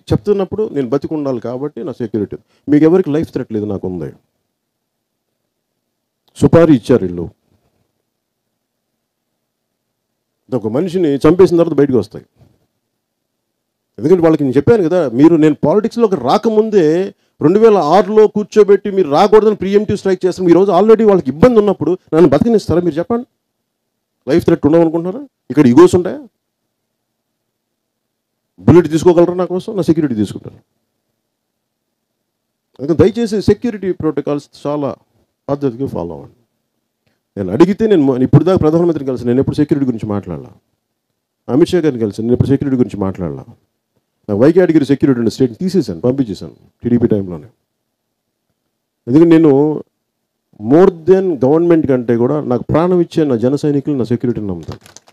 చెప్తున్నప్పుడు నేను బతికి ఉండాలి కాబట్టి నా సెక్యూరిటీ మీకు ఎవరికి లైఫ్ థ్రెట్ లేదు నాకు ఉంది సుపారీ ఇచ్చారు ఇల్లు ఒక మనిషిని చంపేసిన తర్వాత బయటకు వస్తాయి ఎందుకంటే వాళ్ళకి నేను చెప్పాను కదా మీరు నేను పాలిటిక్స్లోకి రాకముందే రెండు వేల ఆరులో కూర్చోబెట్టి మీరు రాకూడదని ప్రియంటివ్ స్ట్రైక్ చేస్తాను ఈ రోజు ఆల్రెడీ వాళ్ళకి ఇబ్బంది ఉన్నప్పుడు నన్ను బతికినిస్తారా మీరు చెప్పండి లైఫ్ థ్రెట్ ఉండవనుకుంటున్నారా ఇక్కడ ఈగోస్ ఉంటాయా బుల్లెట్ తీసుకోగలరా నా కోసం నా సెక్యూరిటీ తీసుకుంటాను అందుకని దయచేసి సెక్యూరిటీ ప్రోటోకాల్స్ చాలా పద్ధతిగా ఫాలో అవ్వండి నేను అడిగితే నేను మొ- ఇప్పుడు దాకా ప్రధానమంత్రిని కలిసి నేను ఎప్పుడు సెక్యూరిటీ గురించి మాట్లాడాల అమిత్ షా గారిని కలిసి నేను ఎప్పుడు సెక్యూరిటీ గురించి మాట్లాడాల నాకు వైకేటగిరి సెక్యూరిటీ ఉండే స్టేట్ తీసేసాను పంపించేశాను టీడీపీ టైంలోనే ఎందుకంటే నేను మోర్ దెన్ గవర్నమెంట్ కంటే కూడా నాకు ప్రాణం ఇచ్చే నా జన సైనికులు నా సెక్యూరిటీని నమ్ముతాను